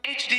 HD.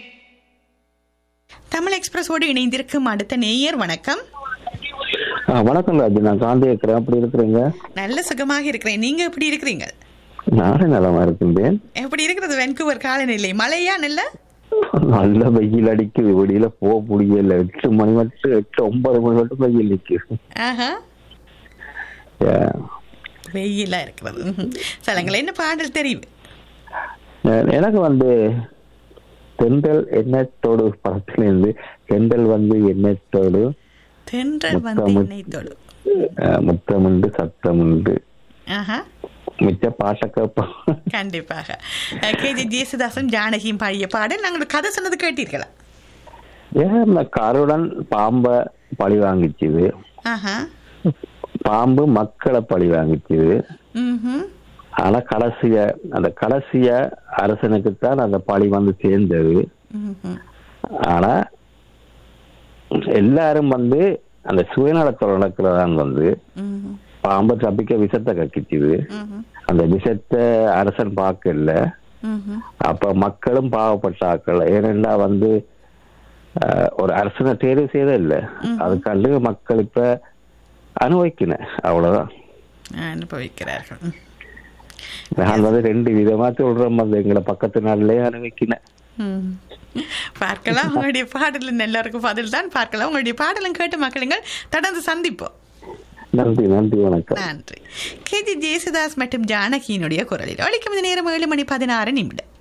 Tamil எக்ஸ்பிரஸோடு இணைந்திருக்கும் அடுத்த நேயர் வணக்கம் ஆ, வணக்கம் ராஜு நான் காந்தி இருக்கிறேன் அப்படி இருக்கிறீங்க நல்ல சுகமாக இருக்கிறேன் நீங்க எப்படி இருக்கிறீங்க நானும் நலமா இருக்கின்றேன் எப்படி இருக்கிறது வென்கூவர் காலநிலை மழையா நல்ல நல்ல வெயில் அடிக்குது வெளியில போக முடியல எட்டு மணி மட்டும் எட்டு ஒன்பது மணி மட்டும் வெயில் நிக்குது ஆஹா ஏ, வெயிலா இருக்கிறது ம்ஹும். சொல்லுங்களேன் என்ன பாடல் தெரியும் எ- எனக்கு வந்து தென்றல் எண்ணத்தோடு படத்திலிருந்து தென்றல் வந்து எண்ணத்தோடு தென்றல் வந்து முத்தமிழ். என்னை தொடு அஹ், முத்தமுண்டு சத்தமுண்டு ஆஹா மிச்ச பாட்டை கேட்போம் கண்டிப்பாக கே ஜி ஜேசுதாசன் ஜானகியும் பாடிய பாடல் நாங்கள் கதை சொன்னது கேட்டீர்களா ஏன் இந்த கருடன் பாம்பை பழி வாங்கிச்சுது ஆஹா பாம்பு மக்களை பழி வாங்கிச்சுது ம் ஆனா கடைசிய அந்த கடைசிய அரசனுக்குத்தான் அந்த பழி வந்து சேர்ந்தது ம் ஆனா எல்லாரும் வந்து அந்த சுயநலத்தோட நடக்கிறதான் வந்து ம் பாம்பை தப்பிக்க விஷத்தை கக்கிச்சுது ம் அந்த விஷத்தை அரசன் பார்க்கல ம் அப்ப மக்களும் பாவப்பட்டாக்கள் ஏனென்றா வந்து ஆஹ், ஒரு அரசனை தேர்வு செய்யவே இல்லை அதுக்காண்டு மக்கள் இப்ப அனுபவிக்கின அவ்வளவுதான் அனுபவிக்கிறார்கள் ம். நான் வந்து ரெண்டு விதமா சொல்றேன் வந்து எங்களை பக்கத்து நாட்டிலேயே அனுபவிக்கினேன் ம். பார்க்கலாம் உங்களுடைய பாடல் எல்லாருக்கும் பதில் தான் பார்க்கலாம் உங்களுடைய பாடலும் கேட்டு மக்களுங்கள் தொடர்ந்து சந்திப்போம் நன்றி நன்றி வணக்கம் நன்றி கேஜி ஜேசுதாஸ் மற்றும் ஜானகியினுடைய குரலில் ஒழிக்கும் இந்த நேரம் ஏழு மணி பதினாறு நிமிடம்